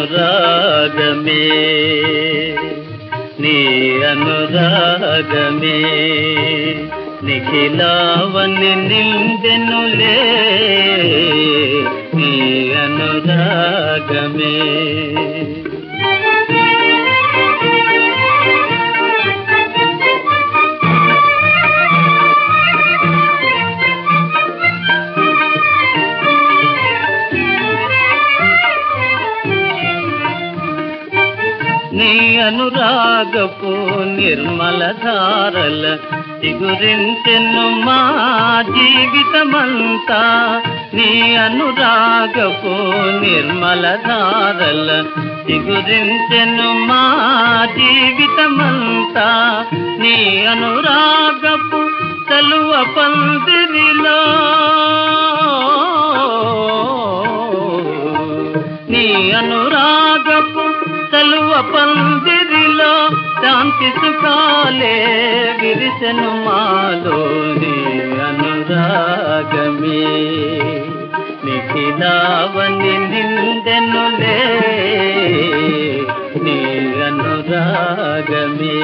అనురాగమే నీ అనురాగమే నిఖిలావని నిందెనులే నీ అనురాగమే నీ అనురాగపు నిర్మల ధారల చిగురించెను మా జీవితమంతా నీ అనురాగపు నిర్మల ధారల చిగురించెను మా జీవితమంతా నీ అనురాగపు తలువ పందిరిలో నీ అనురాగపు తలువ పందిరిలో శాంతి సుఖాలే విరిసెను మాలో నీ అనురాగమే నిఖిలావని నిందెనులే నీ అనురాగమే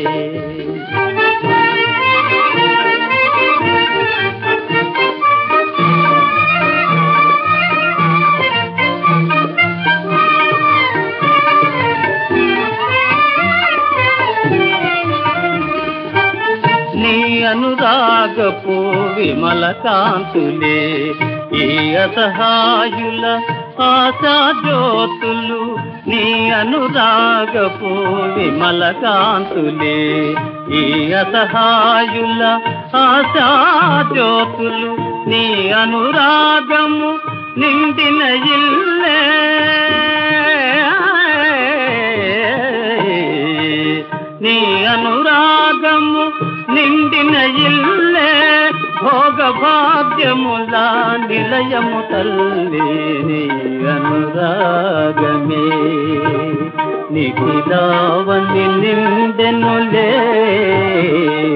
నీ అనురాగపు విమల కాంతులే ఈ అసహాయుల ఆశా జ్యోతులు నీ అనురాగపు విమల కాంతులే ఈ అసహాయుల ఆశా జ్యోతులు నీ అనురాగము నిండిన ఇల్లే నీ అనురాగము నిండిన ఇల్లే భోగ భాగ్యముల నిలయము తల్లి నీ అనురాగమే నీకు దావని నిండెనులే